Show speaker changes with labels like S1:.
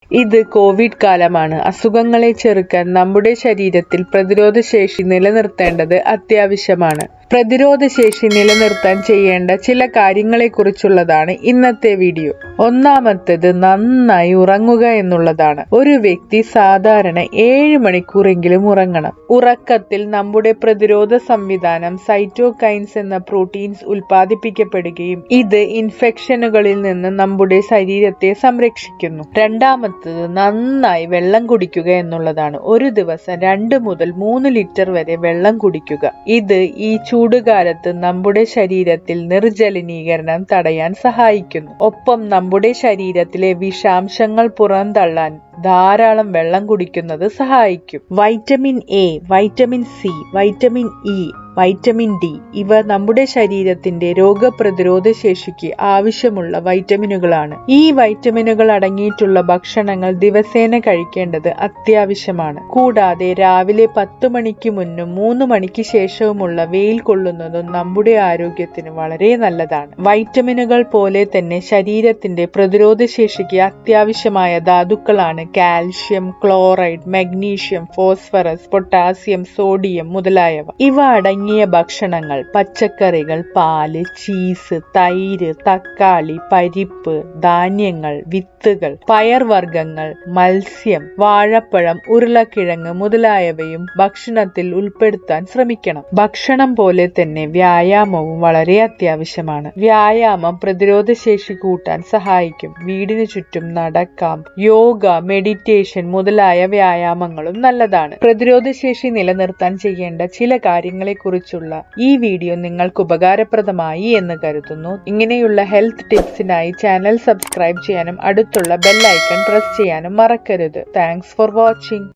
S1: ഇത് കോവിഡ് കാലമാണ് അസുഖങ്ങളെ ചെറുക്കാൻ നമ്മുടെ ശരീരത്തിൽ പ്രതിരോധ ശേഷി നിലനിർത്തേണ്ടത് അത്യാവശ്യമാണ് പ്രതിരോധ ശേഷി നിലനിർത്താൻ ചെയ്യേണ്ട ചില കാര്യങ്ങളെക്കുറിച്ചുള്ളതാണ് ഇന്നത്തെ വീഡിയോ ഒന്നാമത്തേത് നന്നായി ഉറങ്ങുക എന്നുള്ളതാണ് ഒരു വ്യക്തി സാധാരണ ഏഴ് മണിക്കൂറെങ്കിലും ഉറങ്ങണം ഉറക്കത്തിൽ നമ്മുടെ പ്രതിരോധ സംവിധാനം സൈറ്റോകൈൻസ് എന്ന പ്രോട്ടീൻസ് ഉൽപ്പാദിപ്പിക്കപ്പെടുകയും ഇത് ഇൻഫെക്ഷനുകളിൽ നിന്ന് നമ്മുടെ ശരീരത്തെ സംരക്ഷിക്കുന്നു രണ്ടാമത്തത് നന്നായി വെള്ളം കുടിക്കുക എന്നുള്ളതാണ് ഒരു ദിവസം രണ്ട് മുതൽ മൂന്ന് ലിറ്റർ വരെ വെള്ളം കുടിക്കുക ഇത് ഈ ചൂടുകാലത്ത് നമ്മുടെ ശരീരത്തിൽ നിർജലനീകരണം തടയാൻ സഹായിക്കുന്നു ഒപ്പം നമ്മുടെ ശരീരത്തിലെ വിഷാംശങ്ങൾ പുറന്തള്ളാൻ ധാരാളം വെള്ളം കുടിക്കുന്നത് സഹായിക്കും vitamin A vitamin C vitamin E vitamin D ഇവ നമ്മുടെ ശരീരത്തിന്റെ രോഗപ്രതിരോധ ശേഷിക്ക് ആവശ്യമുള്ള വൈറ്റമിനുകളാണ് ഈ വൈറ്റമിനുകൾ അടങ്ങിയിട്ടുള്ള ഭക്ഷണങ്ങൾ ദിവസേന കഴിക്കേണ്ടത് അത്യാവശ്യമാണ് കൂടാതെ രാവിലെ പത്ത് മണിക്ക് മുന്നും മൂന്ന് മണിക്ക് ശേഷവുമുള്ള വെയിൽ കൊള്ളുന്നതും നമ്മുടെ ആരോഗ്യത്തിന് വളരെ നല്ലതാണ് വൈറ്റമിനുകൾ പോലെ തന്നെ ശരീരത്തിന്റെ പ്രതിരോധ ശേഷിക്ക് അത്യാവശ്യമായ ധാതുക്കളാണ് calcium chloride magnesium phosphorus potassium sodium മുതലായവ ഇവ അടങ്ങിയ ഭക്ഷണങ്ങൾ പച്ചക്കറികൾ പാല് ചീസ് തൈര് തക്കാളി പരിപ്പ് ധാന്യങ്ങൾ വിത്തുകൾ പയർവർഗ്ഗങ്ങൾ മത്സ്യം വാഴപ്പഴം ഉരുളക്കിഴങ്ങ് മുതലായവയും ഭക്ഷണത്തിൽ ഉൾപ്പെടുത്താൻ ശ്രമിക്കണം ഭക്ഷണം പോലെ തന്നെ വ്യായാമവും വളരെ അത്യാവശ്യമാണ് വ്യായാമം പ്രതിരോധ ശേഷി കൂട്ടാൻ സഹായിക്കും വീടിന് ചുറ്റും നടക്കാം യോഗ മെഡിറ്റേഷൻ മുതലായ വ്യായാമങ്ങളും നല്ലതാണ് പ്രതിരോധ ശേഷി നിലനിർത്താൻ ചെയ്യേണ്ട ചില കാര്യങ്ങളെ കുറിച്ചുള്ള ഈ വീഡിയോ നിങ്ങൾക്ക് ഉപകാരപ്രദമായി എന്ന് കരുതുന്നു ഇങ്ങനെയുള്ള ഹെൽത്ത് ടിപ്സിനായി ചാനൽ സബ്സ്ക്രൈബ് ചെയ്യാനും അടുത്തുള്ള ബെൽ ഐക്കൺ പ്രസ് ചെയ്യാനും മറക്കരുത് താങ്ക്സ് ഫോർ വാച്ചിങ്